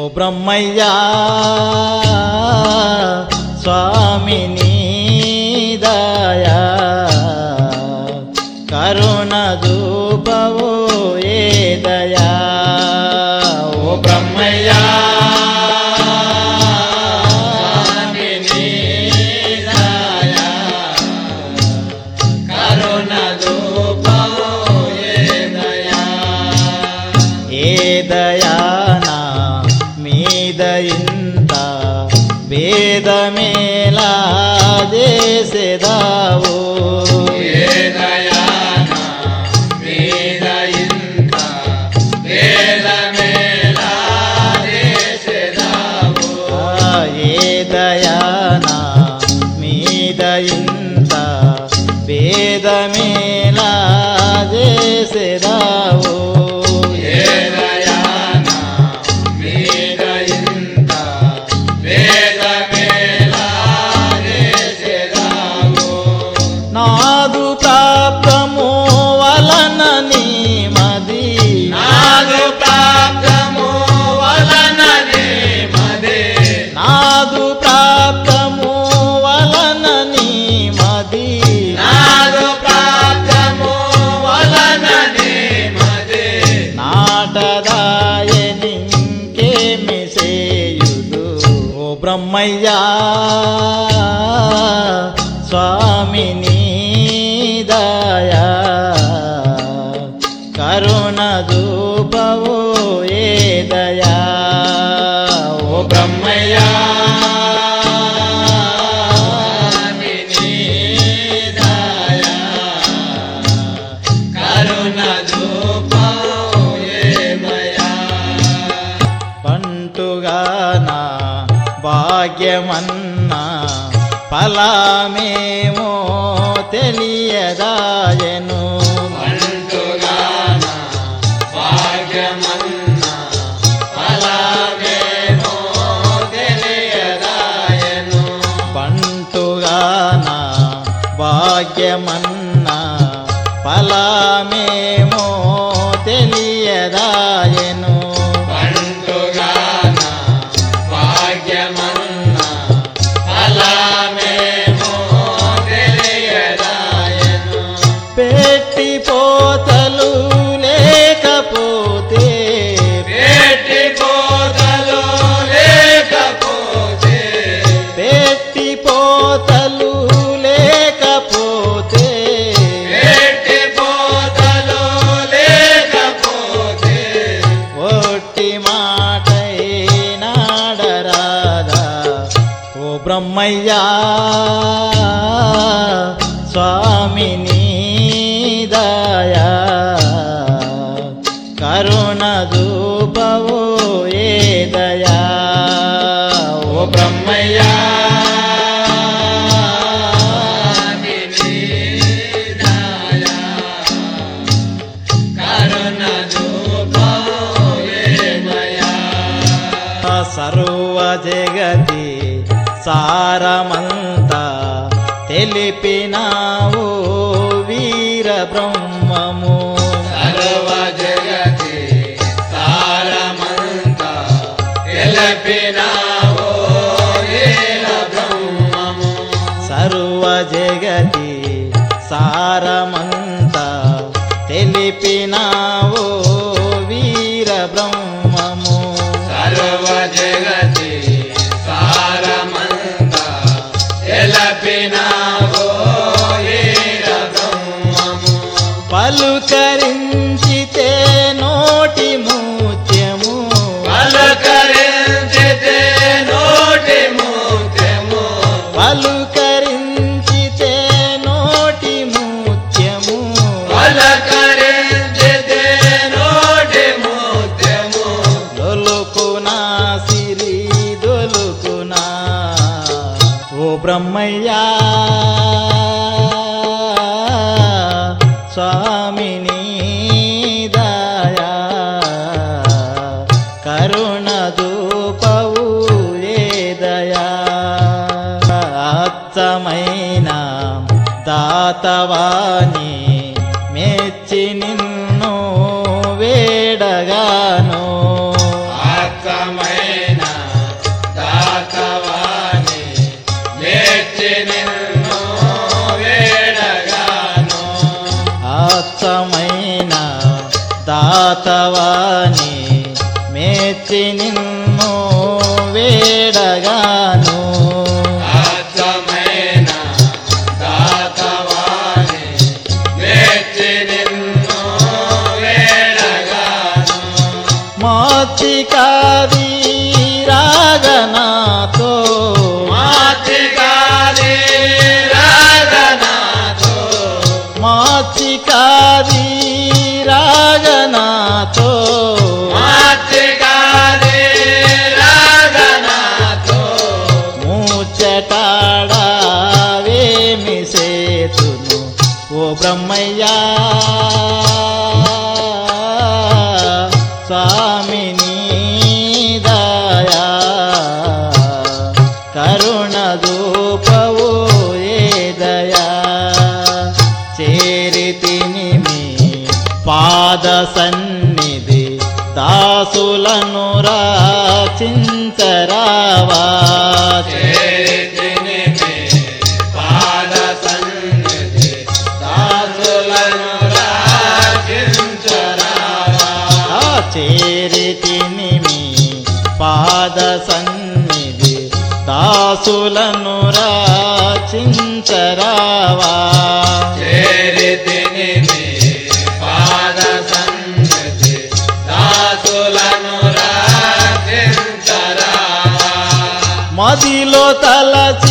బ్రహ్మయ్యా స్వామిని దయా కరుణ దూపవో ఏ దయా ఓ బ్రహ్మయ్యా స్వామిని దయా కరుణ దూపవో ఏ దయా ఏ దయానా మీద ఇంత వేదమేలా చేసేదావు ఏ దయాన మీద ఇంత వేదమేలా చేసెదావు. ఆ, ఏ దయానా మీద ఇంత వేదమేలా చేసేదావు ఏ దయాన మీద ఇంత వేదమేలా చేసెదావు. నాదు ప్రాప్తము వలన నీ మది నాదు ప్రాప్తము వలననే మదే నాదు ప్రాప్తము వలన నీ మది నాదు ప్రాప్తము వలననే మదే నాటదాయనింకేమి సేయుదు ఓ బ్రహ్మయ్యా స్వామిని దయా కరుణ దూపవో ఏ దయా ఓ బ్రహ్మయ్యా స్వామిని దయా కరుణ దూపయేమయా పంటుగానా భాగ్యమన్నా ఫలమేమో తెలియదాయను పండుగాన భాగ్యమన్న ఫలమేమో తెలియదాయను పంటుగానా భాగ్యమన్నా ఫలమేమో తెలియదాయను పండుగాన భాగ్యమన్న ఫలమేమో తెలియదాయను పెట్టి పోతలు లేకపోతే వేటి కోతలు లేకపోతే పెట్టి పోతలు లేకపోతే వేటి కోతలు లేకపోతే ఒట్టి మాటై నాడరాదా ఓ బ్రహ్మయ్యా స్వామిని దయా కరుణ దూపవో ఏ దయా ఓ బ్రహ్మయ్యా స్వామిని దయా కరుణ దూపయేమయా సర్వ జగతి సారమంతా తెలిపినావు వీర బ్రహ్మము సర్వ జగతి సారమంతా తెలిపినావో ఏల బ్రహ్మము సర్వ జగతి సారమంతా తెలిపినావు వీర బ్రహ్మము సర్వ జగతి సారమంతా తెలిపినావో ఏల బ్రహ్మము పలుకరించితే నోటి మూత్యము పలకరించితే నోటి మూత్యము పలుకరించితే నోటి మూత్యము పలకరించితే నోటి మూత్యము దొలుకునా సిరి దొలుకునా ఓ బ్రహ్మయ్యా స్వామిని దయా కరుణ దూపవు ఏ దయా అచ్చమైన దాతవాని మెచ్చి నిన్ను వేడగాను ఆత్మయ మెచ్చి నిన్ను వేడగాను ఆత్మైన దాతవాని మెచ్చి నిన్ను వేడగాను ఆత్మైన దాతవాణి మెచ్చి నిన్ను వేడగాను మాచికారి రాగనాతో మాచికారి రాగనాథో మాచికారి రాగనాతో మాచికారి రాగనాథో ముచ్చటాడావేమి సేతును ఓ బ్రహ్మయ్యా స్వామిని దయా కరుణ దూపవు ఏ దయా చేరితిని మీ పాద సన్నిధి దాసులను రాచించరావా చేరితిని మీ పాద సన్నిధి దాసులను రాజించరావా ఆ చేరితిని మీ పాద సన్నిధి దాసులను రాచించరావా చేరితిని మీ పాద సన్నిధి దాసులను రాజించరావా మదిలో తలచి